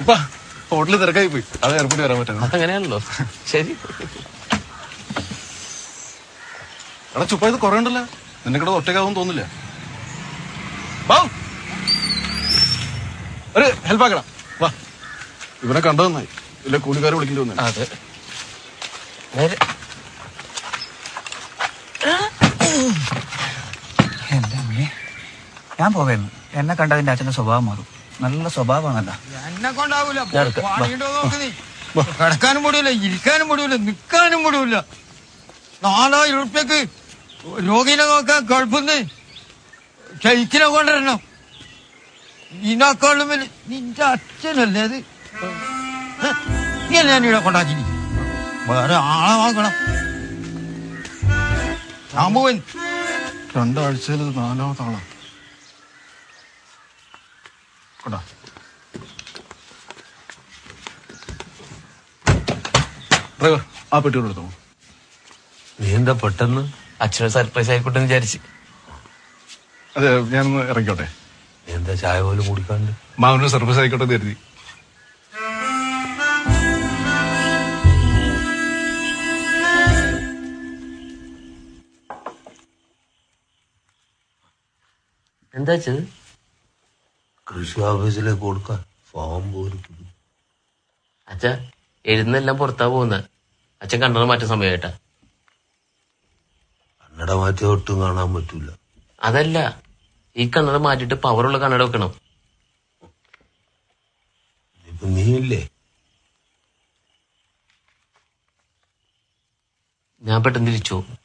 ചുപ്പ ഹോട്ടലിൽ തിരക്കായി പോയി അത് എയർപോർട്ടിൽ വരാൻ പറ്റുന്നത് അതങ്ങനെയാണല്ലോ ശരി എടാ ചുപ്പ ഇത് കുറേ ഉണ്ടല്ലോ നിന്നെ കൂടെ ഒറ്റയ്ക്കാവും തോന്നില്ല ബാ ഒരു ഹെൽപ്പ് ആക്കണം വാ ഇവനെ കണ്ടു നന്നായി ഇല്ല കൂലിക്കാരെ വിളിക്കേണ്ടി വന്നു അതെ നേരെ എന്റെ അമ്മേ ഞാൻ പോകായിരുന്നു എന്നെ കണ്ടതിന്റെ അച്ഛന്റെ സ്വഭാവം മാറും നല്ല സ്വഭാവമാണല്ലോ എന്നെ കൊണ്ടാവൂല ഞാൻ എടുക്കാം. വാ. പണിയുണ്ടോ നോക്ക് നീ കിടക്കാനും മുടിയില്ല ഇരിക്കാനും മുടിയില്ല നിൽക്കാനും മുടിയില്ല നാലായിരം ഉറുപ്പ്യക്ക് രോഗിനെ നോക്കാൻ ഗൾഫിന്ന് ഷെയ്ക്കിനെ കൊണ്ടുവരണം ഇതിനേക്കാളും വലിയ നിന്റെ അച്ഛനല്ലേ അത് ഹ്? നീ അല്ലേ എന്നെ ഇവിടെ കൊണ്ടാക്കി വേറെ ആളെ നോക്കണം ഞാൻ പോവൻ രണ്ടാഴ്ചയിൽ ഇത് നാലാമത്തെ ആളാ കൊണ്ടാ ഡ്രൈവർ ആ പെട്ടിയോട് എടുത്തോ നീ എന്താ പെട്ടെന്ന് അച്ഛനെ സർപ്രൈസ് ആയിക്കോട്ടെ എന്ന് വിചാരിച്ച് അതെ ഞാനൊന്ന് ഇറങ്ങിക്കോട്ടെ നീ എന്താ ചായ പോലും കുടിക്കാണ്ട് മാമനൊരു സർവീസ് ആയിക്കോട്ടെ എന്ന് കരുതി എന്താ വെച്ചത് കൃഷി ഓഫീസിലേക്ക് കൊടുക്കാൻ ഫോം പോലും അച്ഛ എഴുന്നെല്ലാം പുറത്താ പോകുന്നത് അച്ഛൻ കണ്ണട മാറ്റ സമയമായിട്ടാ കന്നഡ മാറ്റി ഒട്ടും കാണാൻ പറ്റൂല അതല്ല ഈ കണ്ണട മാറ്റിയിട്ട് പവറുള്ള കണ്ണട വെക്കണം ഇപ്പൊ നീയില്ലേ ഞാൻ പെട്ടെന്ന് തിരിച്ചു പോകും